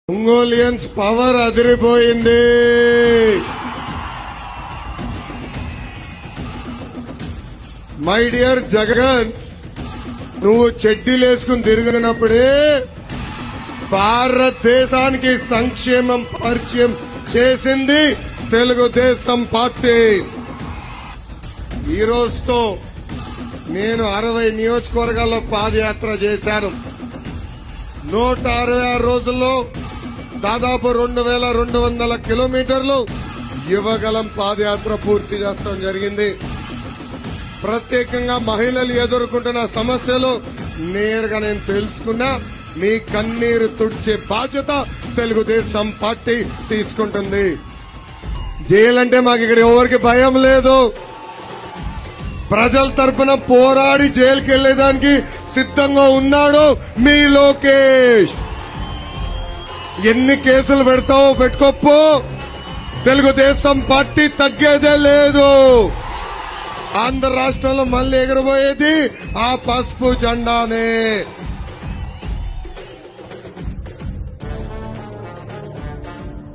Mongolians power అదిరిపోయింది my dear Jagan నువ్వు చెడ్డీలు వేసుకుని తిరిగినప్పుడే భారతదేశానికి సంక్షేమం పరిచయం చేసింది తెలుగుదేశం పార్టీ ఈ రోజుతో నేను అరవై నియోజకవర్గాల్లో పాదయాత్ర చేశాను నూట అరవై ఆరు రోజుల్లో దాదాపు రెండు వేల రెండు వందల కిలోమీటర్లు యువగలం పాదయాత్ర పూర్తి చేస్తాం జరిగింది ప్రత్యేకంగా మహిళలు ఎదుర్కొంటున్న సమస్యలు నేరుగా నేను తెలుసుకున్నా మీ కన్నీరు తుడిచే బాధ్యత తెలుగుదేశం పార్టీ తీసుకుంటుంది జైలంటే మాకు ఇక్కడ ఎవరికి భయం లేదు ప్రజల తరపున పోరాడి జైలుకి వెళ్లేదానికి సిద్ధంగా ఉన్నాడు మీ లోకేష్ ఎన్ని కేసులు పెడతావో పెట్టుకోపో తెలుగుదేశం పార్టీ తగ్గేదే లేదు ఆంధ్ర రాష్ట్రంలో మళ్ళీ ఎగరబోయేది ఆ పసుపు జెండానే